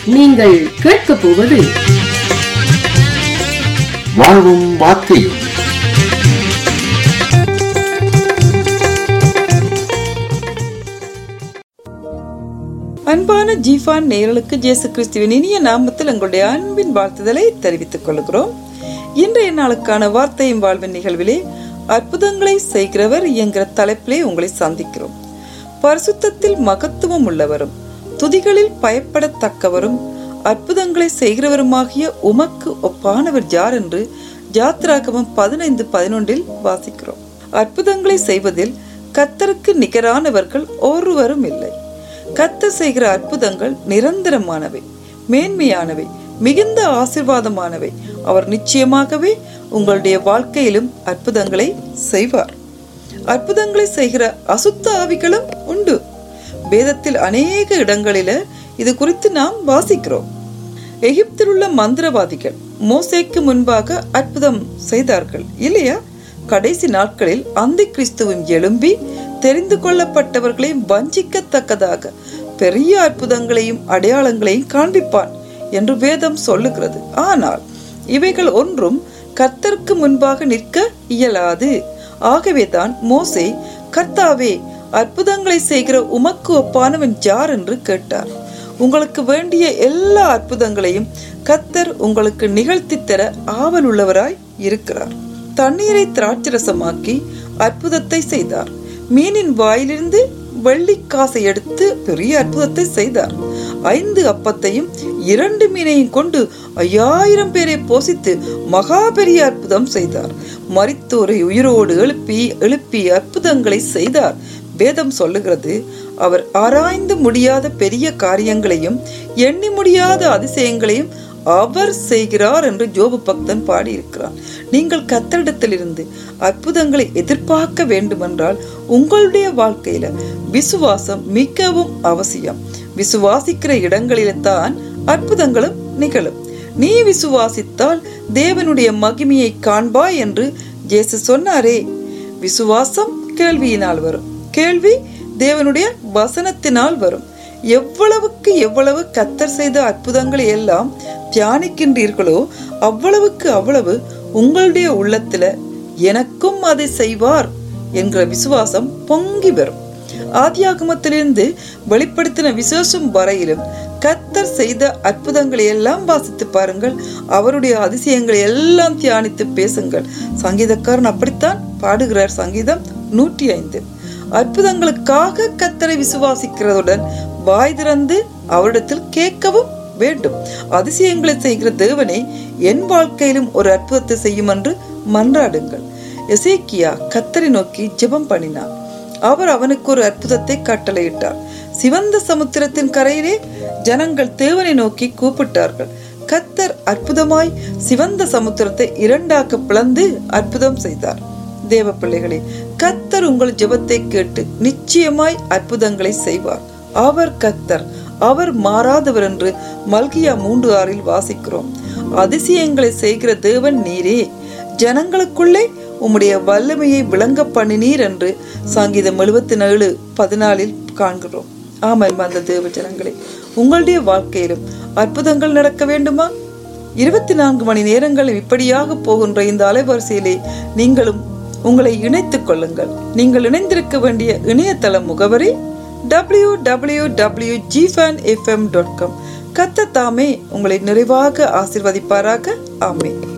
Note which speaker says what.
Speaker 1: நீங்கள் கேட்கப் போவது
Speaker 2: வாழ்வும் வார்த்தையும்
Speaker 3: அன்பான ஜீஃபான் நேயர்களுக்கு இயேசு கிறிஸ்துவின் இனிய நாமத்தில் எங்களுடைய அன்பின் வாழ்த்துதலை தெரிவித்துக் கொள்கிறோம் இன்றைய நாளுக்கான வார்த்தையும் வாழ்வின் நிகழ்விலே அற்புதங்களை செய்கிறவர் என்கிற தலைப்பிலே உங்களை சந்திக்கிறோம் பரிசுத்தத்தில் மகத்துவம் உள்ளவரும் துதிகளில் பயப்படத்தக்கவரும் அற்புதங்களை செய்கிறவருமாகிய உமக்கு ஒப்பானவர் யார் என்று ஜாத்ராகமம் பதினைந்து பதினொன்றில் வாசிக்கிறோம் அற்புதங்களை செய்வதில் கத்தருக்கு நிகரானவர்கள் ஒருவரும் இல்லை கத்தர் செய்கிற அற்புதங்கள் நிரந்தரமானவை மேன்மையானவை மிகுந்த ஆசிர்வாதமானவை அவர் நிச்சயமாகவே உங்களுடைய வாழ்க்கையிலும் அற்புதங்களை செய்வார் அற்புதங்களை செய்கிற அசுத்த ஆவிகளும் உண்டு வேதத்தில் அநேக இடங்களில இது குறித்து நாம் வாசிக்கிறோம் எகிப்தில் உள்ள மந்திரவாதிகள் மோசேக்கு முன்பாக அற்புதம் செய்தார்கள் இல்லையா கடைசி நாட்களில் அந்த கிறிஸ்துவும் எழும்பி தெரிந்து கொள்ளப்பட்டவர்களையும் வஞ்சிக்கத்தக்கதாக பெரிய அற்புதங்களையும் அடையாளங்களையும் காண்பிப்பான் என்று வேதம் சொல்லுகிறது ஆனால் இவைகள் ஒன்றும் கர்த்தருக்கு முன்பாக நிற்க இயலாது ஆகவேதான் மோசே கர்த்தாவே அற்புதங்களை செய்கிற உமக்கு ஒப்பானவன் யார் என்று கேட்டார் உங்களுக்கு வேண்டிய எல்லா அற்புதங்களையும் கத்தர் உங்களுக்கு நிகழ்த்தி தர ஆவல் உள்ளவராய் இருக்கிறார் தண்ணீரை திராட்சரசமாக்கி அற்புதத்தை செய்தார் மீனின் வாயிலிருந்து வெள்ளிக்காசை எடுத்து பெரிய அற்புதத்தை செய்தார் ஐந்து அப்பத்தையும் இரண்டு மீனையும் கொண்டு ஐயாயிரம் பேரை போசித்து மகா பெரிய அற்புதம் செய்தார் மரித்தோரை உயிரோடு எழுப்பி எழுப்பி அற்புதங்களை செய்தார் வேதம் சொல்லுகிறது அவர் ஆராய்ந்து முடியாத பெரிய காரியங்களையும் எண்ணி முடியாத அதிசயங்களையும் அவர் செய்கிறார் என்று ஜோபு பக்தன் பாடியிருக்கிறார் நீங்கள் கத்தரிடத்திலிருந்து அற்புதங்களை எதிர்பார்க்க வேண்டுமென்றால் உங்களுடைய வாழ்க்கையில விசுவாசம் மிகவும் அவசியம் விசுவாசிக்கிற இடங்களில தான் அற்புதங்களும் நிகழும் நீ விசுவாசித்தால் தேவனுடைய மகிமையை காண்பாய் என்று ஜேசு சொன்னாரே விசுவாசம் கேள்வியினால் வரும் கேள்வி தேவனுடைய வசனத்தினால் வரும் எவ்வளவுக்கு எவ்வளவு கத்தர் செய்த அற்புதங்களை எல்லாம் தியானிக்கின்றீர்களோ அவ்வளவுக்கு அவ்வளவு உங்களுடைய உள்ளத்துல எனக்கும் அதை செய்வார் என்கிற விசுவாசம் பொங்கி வரும் ஆதியாகமத்திலிருந்து வெளிப்படுத்தின விசேஷம் வரையிலும் கத்தர் செய்த அற்புதங்களை எல்லாம் வாசித்து பாருங்கள் அவருடைய அதிசயங்களை எல்லாம் தியானித்து பேசுங்கள் சங்கீதக்காரன் அப்படித்தான் பாடுகிறார் சங்கீதம் நூற்றி ஐந்து அற்புதங்களுக்காக கத்தரை விசுவாசிக்கிறதுடன் வாய் திறந்து அவரிடத்தில் கேட்கவும் வேண்டும் அதிசயங்களை செய்கிற தேவனே என் வாழ்க்கையிலும் ஒரு அற்புதத்தை செய்யும் என்று மன்றாடுங்கள் எசேக்கியா கத்தரை நோக்கி ஜெபம் பண்ணினார் அவர் அவனுக்கு ஒரு அற்புதத்தை கட்டளையிட்டார் சிவந்த சமுத்திரத்தின் கரையிலே ஜனங்கள் தேவனை நோக்கி கூப்பிட்டார்கள் கத்தர் அற்புதமாய் சிவந்த சமுத்திரத்தை இரண்டாக்க பிளந்து அற்புதம் செய்தார் தேவ பிள்ளைகளே கத்தர் உங்கள் ஜெபத்தை கேட்டு நிச்சயமாய் அற்புதங்களை செய்வார் அவர் கத்தர் அவர் மாறாதவர் என்று மல்கியா மூன்று ஆறில் வாசிக்கிறோம் அதிசயங்களை செய்கிற தேவன் நீரே ஜனங்களுக்குள்ளே உம்முடைய வல்லமையை விளங்க பண்ணினீர் என்று சங்கீதம் எழுபத்தி ஏழு பதினாலில் காண்கிறோம் ஆமாம் அந்த தேவ ஜனங்களே உங்களுடைய வாழ்க்கையிலும் அற்புதங்கள் நடக்க வேண்டுமா இருபத்தி நான்கு மணி நேரங்கள் இப்படியாக போகின்ற இந்த அலைவரிசையிலே நீங்களும் உங்களை இணைத்துக் கொள்ளுங்கள் நீங்கள் இணைந்திருக்க வேண்டிய இணையதள முகவரி டபிள்யூ டபிள்யூ டபிள்யூ ஜிஃபேன் எஃப்எம் டாட் காம் கத்த தாமே உங்களை நிறைவாக ஆசிர்வதிப்பாராக ஆமே